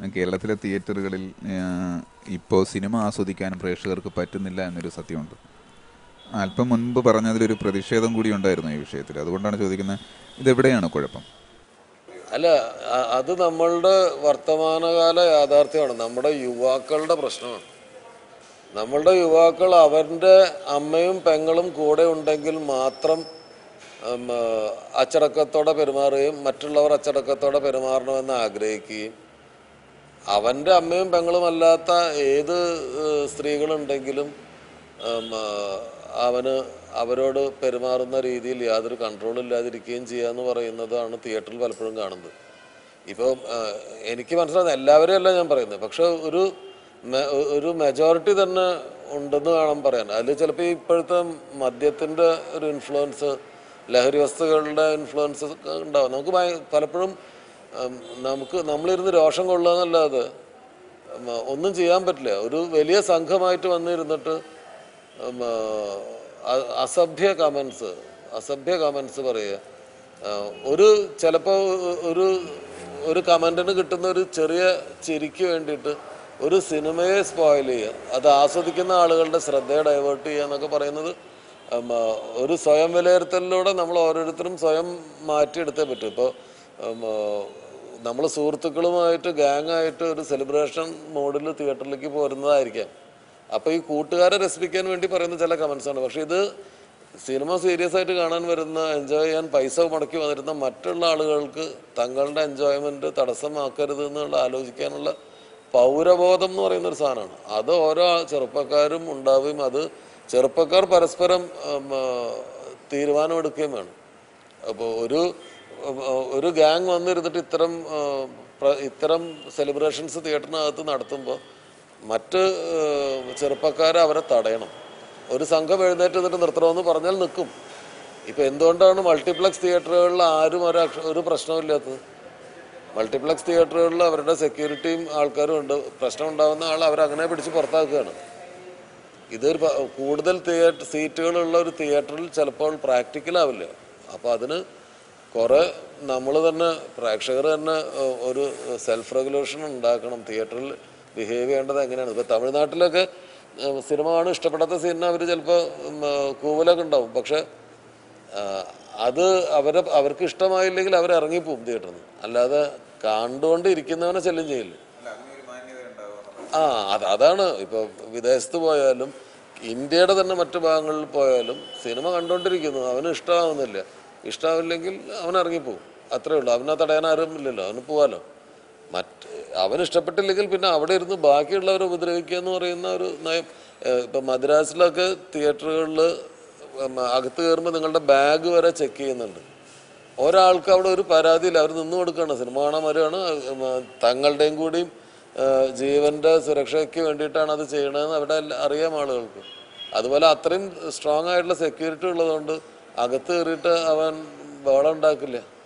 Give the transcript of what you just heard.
കേരളത്തിലെ തിയേറ്ററുകളിൽ ഇപ്പോൾ സിനിമ ആസ്വദിക്കാൻ പ്രേക്ഷകർക്ക് പറ്റുന്നില്ല എന്നൊരു സത്യമുണ്ട് അല്പം മുൻപ് പറഞ്ഞതിലൊരു പ്രതിഷേധം കൂടി ഉണ്ടായിരുന്നു ഈ വിഷയത്തിൽ അതുകൊണ്ടാണ് ചോദിക്കുന്നത് ഇതെവിടെയാണ് കുഴപ്പം അല്ല അ- അത് നമ്മളുടെ വർത്തമാനകാല യാഥാർത്ഥ്യമാണ് നമ്മുടെ യുവാക്കളുടെ പ്രശ്നമാണ് നമ്മളുടെ യുവാക്കൾ അവരുടെ അമ്മയും പെങ്ങളും കൂടെ ഉണ്ടെങ്കിൽ മാത്രം ഉം, ആ, അച്ചടക്കത്തോടെ പെരുമാറുകയും മറ്റുള്ളവർ അച്ചടക്കത്തോടെ പെരുമാറണമെന്ന് ആഗ്രഹിക്കുകയും അവൻ്റെ അമ്മയും പെങ്ങളും അല്ലാത്ത ഏത് ഏഹ്, സ്ത്രീകളുണ്ടെങ്കിലും ഉം, ആ, അവന് അവരോട് പെരുമാറുന്ന രീതിയിൽ യാതൊരു കൺട്രോൾ ഇല്ലാതിരിക്കുകയും ചെയ്യുക എന്ന് പറയുന്നതാണ് തിയേറ്ററിൽ പലപ്പോഴും കാണുന്നത് ഇപ്പം ആ, എനിക്ക് മനസ്സിലാകുന്നത് എല്ലാവരെയും അല്ല ഞാൻ പറയുന്നത് പക്ഷെ ഒരു മെ- ഒരു മെജോറിറ്റി തന്നെ ഉണ്ടെന്ന് വേണം പറയാൻ അതിൽ ചിലപ്പോൾ ഇപ്പോഴത്തെ മദ്യത്തിൻ്റെ ഒരു ഇൻഫ്ലുവൻസ് ലഹരി വസ്തുക്കളുടെ ഇൻഫ്ലുവൻസ് ഉണ്ടാവും നമുക്ക് ഭയ- പലപ്പോഴും ഉം, നമുക്ക് നമ്മളിരുന്ന് രോഷം കൊള്ളുക എന്നല്ലാതെ ഉം, ഒന്നും ചെയ്യാൻ പറ്റില്ല ഒരു വലിയ സംഘമായിട്ട് വന്നിരുന്നിട്ട് ഉം, അ- അസഭ്യ കമൻസ് അസഭ്യ കമൻസ് പറയുക ആ, ഒരു ചിലപ്പോൾ ഒരു ഒരു കമൻറ്റിന് കിട്ടുന്ന ഒരു ചെറിയ ചിരിക്ക് വേണ്ടിയിട്ട് ഒരു സിനിമയെ സ്പോയിൽ ചെയ്യുക അത് ആസ്വദിക്കുന്ന ആളുകളുടെ ശ്രദ്ധയെ ഡൈവേർട്ട് ചെയ്യുക എന്നൊക്കെ പറയുന്നത് ഉം, ആ, ഒരു സ്വയം വിലയിരുത്തലിലൂടെ നമ്മൾ ഓരോരുത്തരും സ്വയം മാറ്റിയെടുത്തേ പറ്റും ഇപ്പോൾ നമ്മൾ സുഹൃത്തുക്കളുമായിട്ട് ഗ്യാങ്ങായിട്ട് ഒരു സെലിബ്രേഷൻ മോഡിൽ തിയേറ്ററിലേക്ക് പോരുന്നതായിരിക്കാം അപ്പോൾ ഈ കൂട്ടുകാരെ രസിപ്പിക്കാൻ വേണ്ടി പറയുന്ന ചില കമൻസ് ആണ് പക്ഷേ ഇത് സിനിമ സീരിയസ് ആയിട്ട് കാണാൻ വരുന്ന എൻജോയ് ചെയ്യാൻ പൈസ മുടക്കി വന്നിരുന്ന മറ്റുള്ള ആളുകൾക്ക് തങ്ങളുടെ എൻജോയ്മെൻറ്റ് തടസ്സമാക്കരുത് എന്നുള്ള ആലോചിക്കാനുള്ള പൗരബോധം എന്ന് പറയുന്ന ഒരു സാധനമാണ് അത് ഓരോ ചെറുപ്പക്കാരും ഉണ്ടാവുകയും അത് ചെറുപ്പക്കാർ പരസ്പരം ഉം, ആ, തീരുമാനമെടുക്കുകയും വേണം അപ്പോൾ ഒരു ഉം, ആ, ഒരു ഗ്യാങ് വന്നിരുന്നിട്ട് ഇത്തരം ആ, പ്ര- ഇത്തരം സെലിബ്രേഷൻസ് തിയേറ്ററിനകത്ത് നടത്തുമ്പോൾ മറ്റ് ചെറുപ്പക്കാരെ അവരെ തടയണം ഒരു സംഘം എഴുന്നേറ്റ് നിന്നിട്ട് നിർത്തണമെന്ന് പറഞ്ഞാൽ നിൽക്കും ഇപ്പം എന്തുകൊണ്ടാണ് മൾട്ടിപ്ലക്സ് തിയേറ്ററുകളിൽ ആരും ഒരു അക്ഷ- ഒരു പ്രശ്നമില്ലാത്തത് മൾട്ടിപ്ലക്സ് തിയേറ്ററുകളിൽ അവരുടെ സെക്യൂരിറ്റിയും ആൾക്കാരും ഉണ്ട് പ്രശ്നം ഉണ്ടാകുന്ന ആൾ അവരങ്ങനെ പിടിച്ച് പുറത്താക്കുകയാണ് ഇതൊരു പ- കൂടുതൽ തിയേറ്റർ സീറ്റുകളുള്ള ഒരു തിയേറ്ററിൽ ചിലപ്പോൾ പ്രാക്ടിക്കൽ ആവില്ല അപ്പോൾ അതിന് കുറേ നമ്മൾ തന്നെ പ്രേക്ഷകർ തന്നെ ഏഹ്, ഒരു സെൽഫ് റെഗുലേഷൻ ഉണ്ടാക്കണം തിയേറ്ററിൽ ബിഹേവ് ചെയ്യേണ്ടത് എങ്ങനെയാണ് ഇപ്പോൾ തമിഴ്നാട്ടിലൊക്കെ ഏഹ്, സിനിമ കാണും ഇഷ്ടപ്പെടാത്ത സീനിന് അവർ ചിലപ്പോൾ കൂവലൊക്കെ ഉണ്ടാവും പക്ഷെ ആഹ്, അത് അവരെ അവർക്ക് ഇഷ്ടമായില്ലെങ്കിൽ അവർ ഇറങ്ങിപ്പോവും തിയേറ്ററിൽ നിന്ന് അല്ലാതെ കണ്ടുകൊണ്ട് ഇരിക്കുന്നവനെ ശല്യം ചെയ്യില്ല ആ അത് അതാണ് ഇപ്പോൾ വിദേശത്ത് പോയാലും ഇന്ത്യയുടെ തന്നെ മറ്റു ഭാഗങ്ങളിൽ പോയാലും സിനിമ കണ്ടുകൊണ്ടിരിക്കുന്നു അവന് ഇഷ്ടമാവുന്നില്ല ഇഷ്ടമാവില്ലെങ്കിൽ അവൻ ഇറങ്ങിപ്പോവും അത്രേ ഉള്ളൂ അവനെ തടയാൻ ആരും ഇല്ലല്ലോ അവന് പോവാലോ മറ്റ് അവന് ഇഷ്ടപ്പെട്ടില്ലെങ്കിൽ പിന്നെ അവിടെ ഇരുന്ന് ബാക്കിയുള്ളവരെ ഉപദ്രവിക്കുക എന്ന് പറയുന്ന ഒരു നയം ഏഹ് ഇപ്പം മദ്രാസിലൊക്കെ തിയേറ്ററുകളിൽ അകത്ത് കയറുമ്പോൾ നിങ്ങളുടെ ബാഗ് വരെ ചെക്ക് ചെയ്യുന്നുണ്ട് ഒരാൾക്ക് അവിടെ ഒരു പരാതിയില്ല അവർ നിന്ന് കൊടുക്കുകയാണ് സിനിമ കാണാൻ വരികയാണ് ഉം, തങ്ങളുടെയും കൂടിയും ഏഹ്, ജീവന്റെ സുരക്ഷയ്ക്ക് വേണ്ടിയിട്ടാണ് അത് ചെയ്യണതെന്ന് അവിടെ എല്ലാം അറിയാം ആളുകൾക്ക് അതുപോലെ അത്രയും സ്ട്രോങ് ആയിട്ടുള്ള സെക്യൂരിറ്റി ഉള്ളതുകൊണ്ട് അകത്ത് കയറിയിട്ട് അവൻ ബഹളം ഉണ്ടാക്കില്ല